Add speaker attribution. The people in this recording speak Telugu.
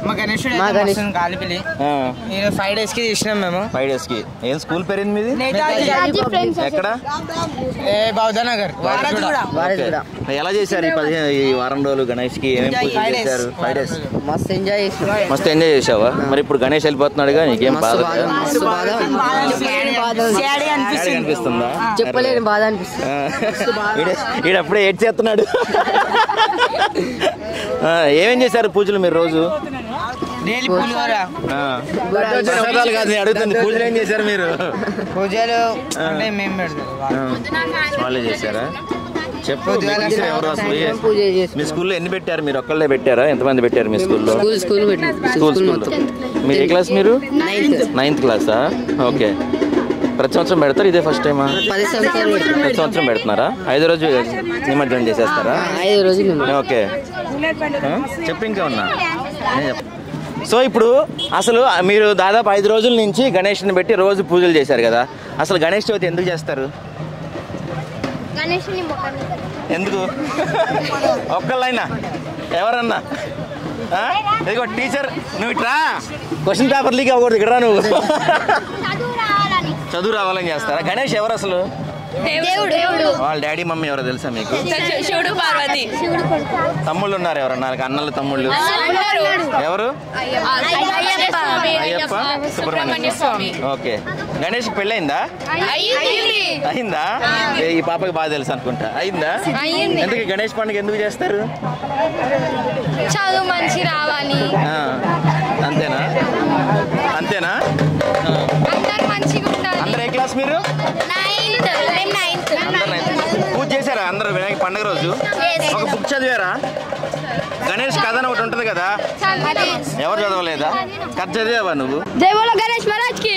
Speaker 1: మా గణేశుడు
Speaker 2: మా
Speaker 1: అయితే
Speaker 2: గణేష్.
Speaker 1: మస్తు గాలిపిలి
Speaker 3: ఆ,
Speaker 1: నేను ఫైవ్ డేస్ కి తీసినాం మేము
Speaker 3: ఫైవ్ డేస్ కి ఏం స్కూల్ పేరేంది మీది ఎక్కడ
Speaker 1: ఏ బౌద్ధ నగర్ వారజూడ.
Speaker 2: వారధి కూడా
Speaker 3: ఓకే. ఎలా చేశారు ఈ పదిహేను ఈ వారం రోజులు గణేష్ కి ఏమేమి పూజలు
Speaker 1: Five days.
Speaker 3: చేశారు ఫైవ్ డేస్
Speaker 2: మస్తు ఎంజాయ్ చేసినాం
Speaker 3: మస్తు ఎంజాయ్ చేసావా మరి ఇప్పుడు గణేష్ వెళ్ళిపోతున్నాడుగా నీకేం బాధ
Speaker 2: మస్తు బాధ మస్తు బాధ చెప్పలేని బాధ ఉంది.
Speaker 3: ఏడ కనిపిస్తుందా
Speaker 2: చెప్పలేని బాధ అనిపిస్తుంది
Speaker 3: ఈడ అప్పుడే ఏడ్ చేస్తున్నాడు ఆ, ఏమేం చేశారు పూజలు మీరు రోజు
Speaker 1: డైలీ పులిహోర
Speaker 3: ఆ, ప్రసాదాలు కాదు నేను అడుగుతుంది పూజలు ఏం చేశారు మీరు
Speaker 1: పూజలు అంటే మేము పెడతాం
Speaker 3: ఆ, వాళ్ళే చేశారా చెప్పు మీ టీచర్ ఎవరు అసలు ఏ-
Speaker 2: పూజ
Speaker 3: మీ
Speaker 2: చేసుకున్నాం
Speaker 3: స్కూల్లో ఎన్ని పెట్టారు మీరు ఒక్కళ్ళే పెట్టారా ఎంతమంది పెట్టారు మీ స్కూల్లో
Speaker 2: స్కూల్ స్కూల్ పెట్టినాం
Speaker 3: స్కూల్
Speaker 2: స్కూల్
Speaker 3: స్కూల్
Speaker 2: మొత్తం
Speaker 3: మీరు ఏ క్లాస్ మీరు
Speaker 2: నైన్త్
Speaker 3: నైన్త్ క్లాసా ఓకే ప్రతి సంవత్సరం పెడతారు ఇదే ఫస్ట్ టైమా
Speaker 2: పది సంవత్సరాలు పెట్టినాం
Speaker 3: ప్రతి సంవత్సరం పెడుతున్నారా ఐదో రోజు నిమజ్జనం చేసేస్తారా
Speaker 2: ఐదు రోజులు ఉన్నాం.
Speaker 3: ఓకే ఆ? చెప్పు ఇంకా ఉన్నా నేను చెప్ప- సో ఇప్పుడు అసలు మీరు దాదాపు ఐదు రోజుల నుంచి గణేష్ని పెట్టి రోజు పూజలు చేశారు కదా అసలు గణేష్ చవితి ఎందుకు చేస్తారు
Speaker 4: గణేషుని మొక్కని
Speaker 3: ఎందుకు ఒక్కళ్ళైనా ఎవరన్నా ఆ? ఇదిగో టీచర్ నువ్వు ఇట్రా క్వశ్చన్ పేపర్ లీక్ అవ్వకూడదు ఇక్కడ రా నువ్వు
Speaker 4: చదువు రావాలని
Speaker 3: చదువు రావాలని చేస్తారా గణేష్ ఎవరు అసలు
Speaker 4: దేవుడు దేవుడు
Speaker 3: వాళ్ళ డాడీ మమ్మీ ఎవరో తెలుసా మీకు
Speaker 5: శివుడు పార్వతి
Speaker 4: శివుడు కొడుకు
Speaker 3: తమ్ముళ్ళు ఉన్నారు ఎవరన్నా నాకు అన్నలు తమ్ముళ్ళు ఎవరు
Speaker 4: అయ్యప్ప
Speaker 3: అయ్యప్ప సుబ్రహ్మణ్య స్వామి ఓకే గణేష్ పెళ్ళయిందా అయిందా ఏ, ఈ పాపకి బాగా తెలుసు అనుకుంటా అయిందా ఎందుకు ఈ గణేష్ పండుగ ఎందుకు చేస్తారు
Speaker 4: చదువు మంచి రావాలి
Speaker 3: ఆ, అంతేనా అంతేనా ఆ.
Speaker 4: అందరు మంచిగా ఉండాలి
Speaker 3: అందరు ఏ క్లాస్ మీరు
Speaker 4: నైన్త్ మేము నైన్త్
Speaker 3: అందరు ninth. పూజ చేశారా అందరు వినాయక పండుగ రోజు ఒక బుక్ చదివారా గణేష్ కథ అని ఒకటి ఉంటుంది కదా ఎవరు చదవలేదా కథ చదివావా నువ్వు
Speaker 4: జై బోలో గణేష్ మహారాజ్ కి